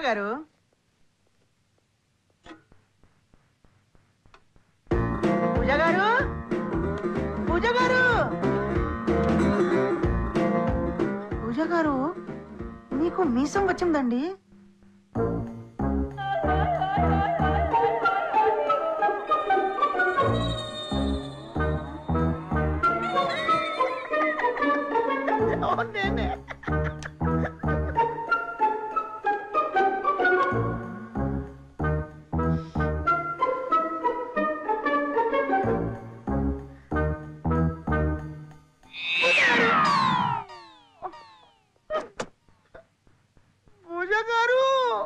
గారు పూజ గారు పూజ గారు పూజ గారు మీకు మీసం వచ్చిందండి నేనే పూజ గారు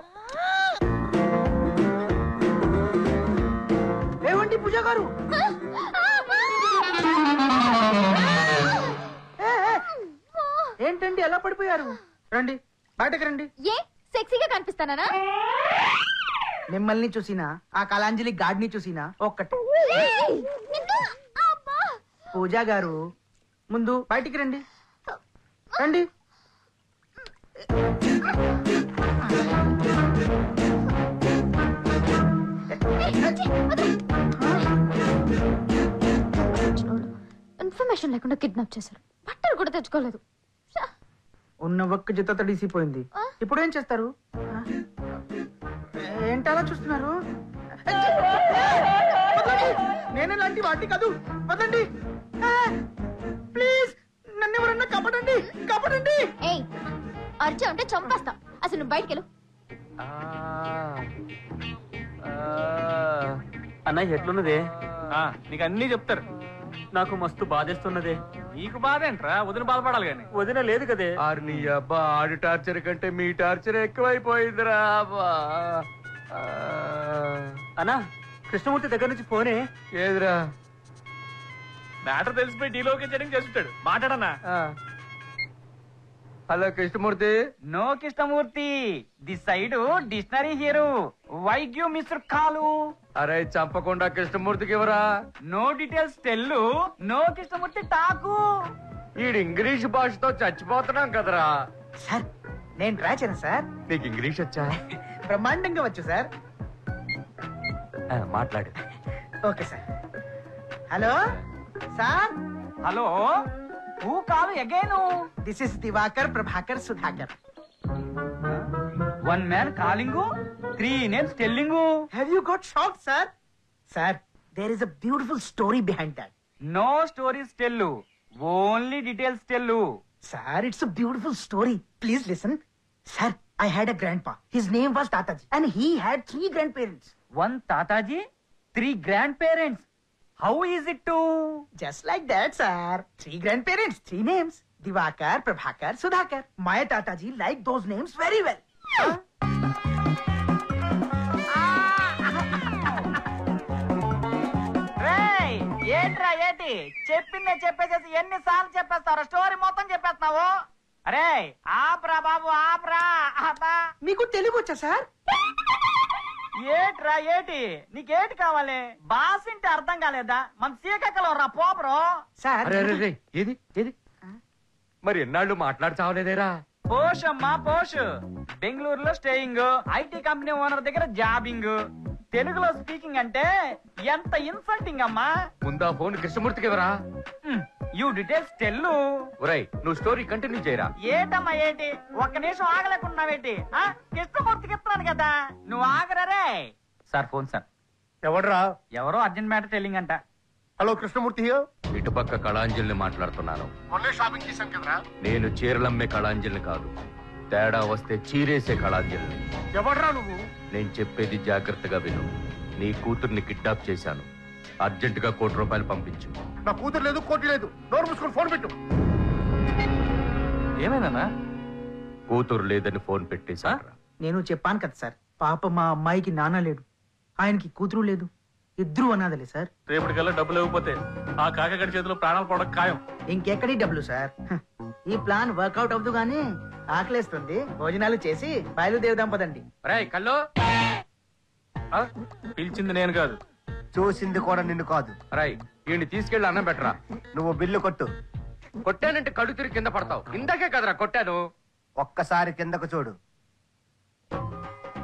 ఏమండి పూజ గారు ఏ, ఏ, ఏంటండి ఎలా పడిపోయారు రండి బయటకు రండి ఏ సెక్సీగా కనిపిస్తానా మిమ్మల్ని చూసినా ఆ కళాంజలి గాడిని చూసినా ఒక్కటే పూజ గారు ముందు బయటికి రండి రండి ఇన్ఫర్మేషన్ లేకుండా కిడ్నాప్ చేశారు బట్టలు కూడా తెచ్చుకోలేదు ఛ! ఉన్న ఒక్క జత తడిసిపోయింది ఆ? ఇప్పుడు ఏం చేస్తారు ఆ? ఏంటి అలా చూస్తున్నారు పదండి. నేనే లాంటి వాటి కాదు పదండి ప్లీజ్ నన్ను ఎవరన్నా కాపాడండి కాపాడండి ఏయ్ అర్జా ఉంటే చంపేస్తా అసలు నువ్వు బయటికి వెళ్ళు అన్నయ్య ఎట్లున్నదే ఆ, నీకు అన్ని చెప్తారు నాకు మస్తు బాధేస్తున్నదే నీకు బాధ ఏంట్రా వదిన బాధపడాలి గాని వదిన లేదు కదే ఆరు నీ అబ్బా ఆడి టార్చర్ కంటే మీ టార్చర్ ఎక్కువైపోయిందిరా అబ్బా ఆ, అన్నా కృష్ణమూర్తి దగ్గర నుంచి ఫోనే ఏదిరా మ్యాటర్ తెలిసిపోయి డీలోకి చెడింగ్ చేసుంటాడు మాట్లాడన్నా ఆ. Hello Krishnamurthy no Krishnamurthy the side dictionary hero వైగ్యూ మిస్టర్ కాలు అరే చంపకుండా కృష్ణమూర్తికి ఇవ్వరా no details tell no Krishnamurthy talk ఈడు ఇంగ్లీష్ భాషతో చచ్చిపోతున్నాం కదరా సార్ నేను ట్రై చేయను సార్ నీకు ఇంగ్లీష్ వచ్చా బ్రహ్మాండంగా వచ్చు సార్ ఆ, మాట్లాడు okay sir hello sir hello who call again this is Diwakar Prabhakar Sudhakar one man calling three names telling have you got shock sir sir there is a beautiful story behind that no stories tell only details tell Sir, it's a beautiful story. Please listen. Sir, I had a grandpa. His name was Tataji. And he had three grandparents. One తాతాజీ three grandparents how is it to Just like that, sir. Three grandparents, three names. Divakar, Prabhakar, Sudhakar. My Tataji liked those names very well. రేయ్ ఏంట్రా ఏంటి చెప్పిందే చెప్పేసేసి ఎన్ని సార్లు చెప్పేస్తావు story మొత్తం చెప్పేస్తున్నావు అరే ఆప్రా బాబు ఆప్రా ఆపా మీకు తెలుగు వచ్చా సార్ ఏట్రా ఏటి నీకేటి కావాలి బాసింటే అర్థం కాలేదా మన సీకక్కలో రా పోబ్రో సార్ అరే అరే అరే ఏది ఏది మరి ఎన్నాళ్ళు మాట్లాడి చావలేదేరా పోష్ అమ్మా పోష్ బెంగళూరులో స్టేయింగ్ ఐటీ కంపెనీ ఓనర్ దగ్గర జాబింగ్ తెలుగులో స్పీకింగ్ అంటే ఎంత ఇన్సల్టింగ్ అమ్మా ముందా ఫోన్ కృష్ణమూర్తికి ఇవ్వరా యూ డీటెయిల్స్ టెల్లు ఒరేయ్ నువ్వు స్టోరీ కంటిన్యూ చేయరా ఏటమ్మా ఏటి ఒక్క నిమిషం ఆగలేకున్నావేటి ఆ? కృష్ణమూర్తికి ఇస్తున్నాను కదా నువ్వు ఆగరరే సార్ ఫోన్ సార్ ఎవడ్రా ఎవరో అర్జెంట్ మ్యాటర్ టెల్లింగ్ అంట హలో కృష్ణమూర్తి హియర్ ఇటుపక్క కళాంజలిని మాట్లాడుతున్నాను మొన్నే షాపింగ్ చేశాను కదరా నేను చీరలమ్మే కళాంజలిని కాదు తేడా వస్తే చీరేసే కళాంజలిని ఎవడ్రా నువ్వు నేను చెప్పేది జాగ్రత్తగా విను నీ కూతుర్ని కిడ్నాప్ చేశాను అర్జెంటుగా కోటి రూపాయలు పంపించు నా కూతురు లేదు కోటి లేదు నోరు మూసుకొని ఫోన్ పెట్టు ఏమైందన్నా కూతురు లేదని ఫోన్ పెట్టేశారా నేను చెప్పాను కదా సార్ పాప మా అమ్మాయికి నాన్న లేడు ఆయనకి కూతురు లేదు ఇద్దరు అనాథలే సార్ రేపటికల్లా డబ్బులు ఇవ్వకపోతే ఆ కాకగడి చేతిలో ప్రాణాలు పోవడం ఖాయం ఇంకెక్కడి డబ్బులు సార్ హ, ఈ ప్లాన్ వర్కౌట్ అవ్వదు గానీ ఆకలేస్తుంది భోజనాలు చేసి బయలుదేరుదాం పదండి రేయ్ కల్లో ఆ? పిలిచింది నేను కాదు చూసింది కూడా నిన్ను కాదు రాయ్ ఈయన్ని తీసుకెళ్లి అన్నం పెట్టరా నువ్వు బిల్లు కొట్టు కొట్టానంటే కడు తిరిగి కింద పడతావు ఇందాకే కదరా కొట్టాను ఒక్కసారి కిందకు చూడు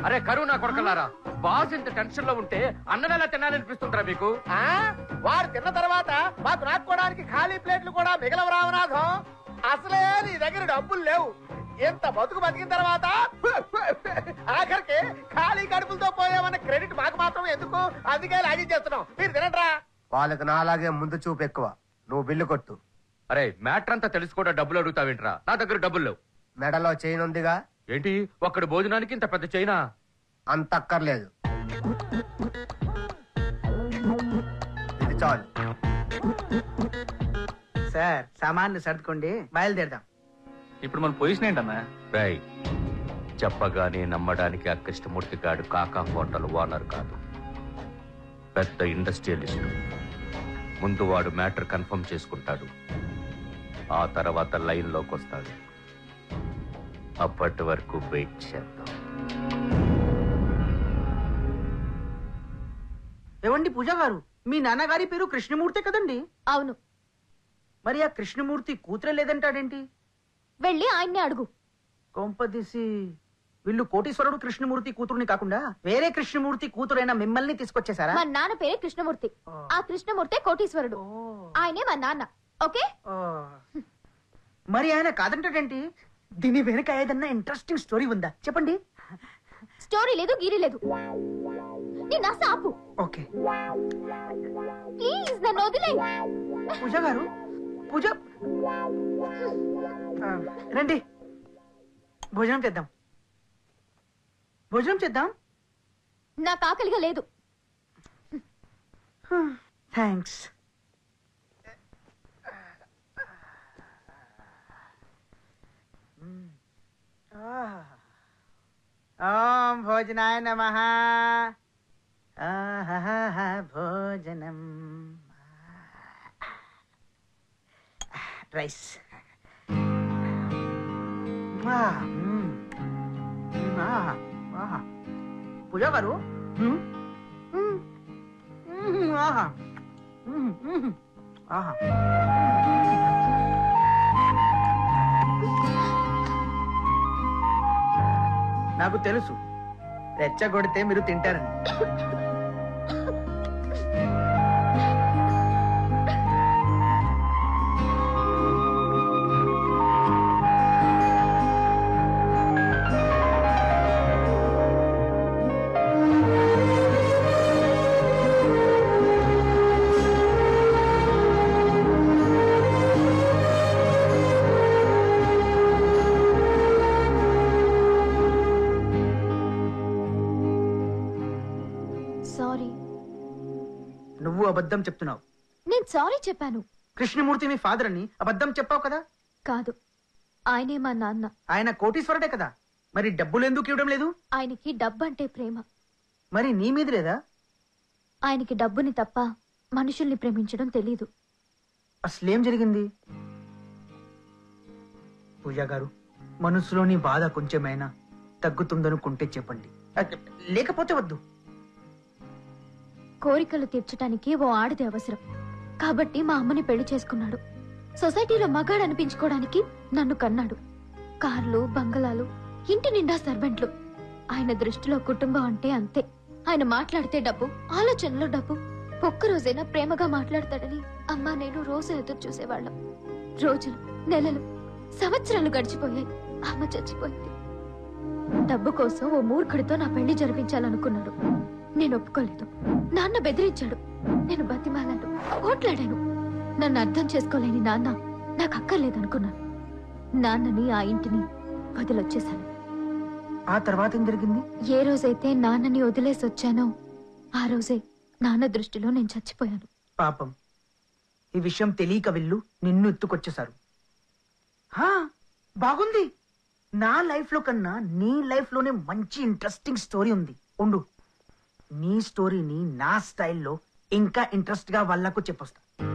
అరే కరువు నా కొడకలారా బాస్ ఇంత టెన్షన్ లో ఉంటే అన్నం ఎలా తినాలనిపిస్తుంటారా మీకు ఆ? వాడు తిన్న తర్వాత మాకు నాటుకోవడానికి ఖాళీ ప్లేట్లు కూడా మిగలవు రామనాథం అసలే నీ దగ్గర డబ్బులు లేవు ఎంత బతుకు బతికిన తర్వాత ఆఖరికి ఖాళీ కడుపులతో పోయామన్న క్రెడిట్ మాకు మాత్రం ఎందుకు అందుకే లాగించేస్తున్నాం మీరు తినట్రా వాళ్ళకి నాలాగే ముందు చూపు ఎక్కువ నువ్వు బిల్లు కొట్టు అరే మ్యాటర్ అంతా తెలిసి కూడా డబ్బులు అడుగుతావేంట్రా నా దగ్గర డబ్బులు లేవు మెడలో చైన్ ఉందిగా ఏంటి ఒక్కడి భోజనానికి ఇంత పెద్ద చైనా అంత అక్కర్లేదు ఇది చాలు సార్ సామాన్లు సర్దుకోండి బయలుదేరదాం ఇప్పుడు మన పొజిషన్ ఏంటన్నా రై చెప్పగానే నమ్మడానికి ఆ కృష్ణమూర్తి గాడు కాకా హోటల్ ఓనర్ కాదు పెద్ద ఇండస్ట్రియలిస్ట్ ముందు వాడు మ్యాటర్ కన్ఫర్మ్ చేసుకుంటాడు ఆ తర్వాత లైన్ లోకి వస్తాడు అప్పటి వరకు వెయిట్ చేద్దాం ఏవండి పూజ గారు మీ నాన్నగారి పేరు కృష్ణమూర్తి కదండి అవును మరి ఆ కృష్ణమూర్తి కూతురే లేదంటాడేంటి వెళ్ళి ఆయన్నే అడుగు కొంపదీసి వీళ్ళు కోటీశ్వరుడు కృష్ణమూర్తి కూతురుని కాకుండా వేరే కృష్ణమూర్తి కూతురైన మిమ్మల్ని తీసుకొచ్చేసారా మా నాన్న పేరే కృష్ణమూర్తి ఆ కృష్ణమూర్తే కోటీశ్వరుడు ఓ, ఆయనే మా నాన్న ఓకే ఓ. మరి ఆయన కాదంటాడేంటి దీని వెనక ఏదన్నా ఇంట్రెస్టింగ్ స్టోరీ ఉందా చెప్పండి స్టోరీ లేదు గీరీ లేదు నీ నస ఆపు ఓకే ప్లీజ్ నన్ను వదిలే పూజ గారు పూజ ఆ, రండి భోజనం చేద్దాం భోజనం చేద్దాం నాకు ఆకలిగా లేదు థ్యాంక్స్ ఓం భోజనాయ నమ భోజనం రైస్ పూజ గారు మ్మ్. మ్మ్, ఆహా మ్మ్, మ్మ్. ఆహా నాకు తెలుసు రెచ్చగొడితే మీరు తింటారని సారీ నువ్వు అబద్ధం చెప్తున్నావు నేను సారీ చెప్పాను కృష్ణమూర్తి మీ ఫాదర్ అని అబద్ధం చెప్పావు కదా కాదు ఆయనే మా నాన్న ఆయన కోటీశ్వరుడే కదా మరి డబ్బులు ఎందుకు ఇవ్వడం లేదు ఆయనకి డబ్బంటే ప్రేమ మరి నీ మీద లేదా ఆయనకి డబ్బుని తప్ప మనుషుల్ని ప్రేమించడం తెలీదు అసలేం జరిగింది పూజా గారు మనసులోని బాధ కొంచెమైనా తగ్గుతుందనుకుంటే చెప్పండి అ- లేకపోతే వద్దు కోరికలు తీర్చడానికి ఓ ఆడది అవసరం కాబట్టి మా అమ్మని పెళ్లి చేసుకున్నాడు సొసైటీలో మగాడు అనిపించుకోవడానికి నన్ను కన్నాడు కార్లు బంగళాలు ఇంటి నిండా సర్వెంట్లు ఆయన దృష్టిలో కుటుంబం అంటే అంతే ఆయన మాట్లాడితే డబ్బు ఆలోచనలో డబ్బు ఒక్క రోజైనా ప్రేమగా మాట్లాడతాడని అమ్మా నేను రోజు ఎదురు చూసేవాళ్ళం రోజులు నెలలు సంవత్సరాలు గడిచిపోయాయి అమ్మ చచ్చిపోయింది డబ్బు కోసం ఓ మూర్ఖుడితో నా పెళ్లి జరిపించాలనుకున్నాడు నేను ఒప్పుకోలేదు నాన్న బెదిరించాడు నేను బతిమాలాను ఓట్లాడాను నన్ను అర్థం చేసుకోలేని నాన్న నాకు అక్కర్లేదనుకున్నాను నాన్నని ఆ ఇంటిని వదిలొచ్చేశాను ఆ తర్వాత ఏం జరిగింది ఏ రోజైతే నాన్నని వదిలేసి వచ్చానో ఆ రోజే నాన్న దృష్టిలో నేను చచ్చిపోయాను పాపం ఈ విషయం తెలియక వెళ్ళు నిన్ను ఎత్తుకొచ్చేశారు హా, బాగుంది నా లైఫ్ లో కన్నా నీ లైఫ్ లోనే మంచి ఇంట్రెస్టింగ్ స్టోరీ ఉంది ఉండు నీ స్టోరీని నా స్టైల్లో ఇంకా ఇంట్రెస్ట్ గా వాళ్ళకు చెప్పొస్తా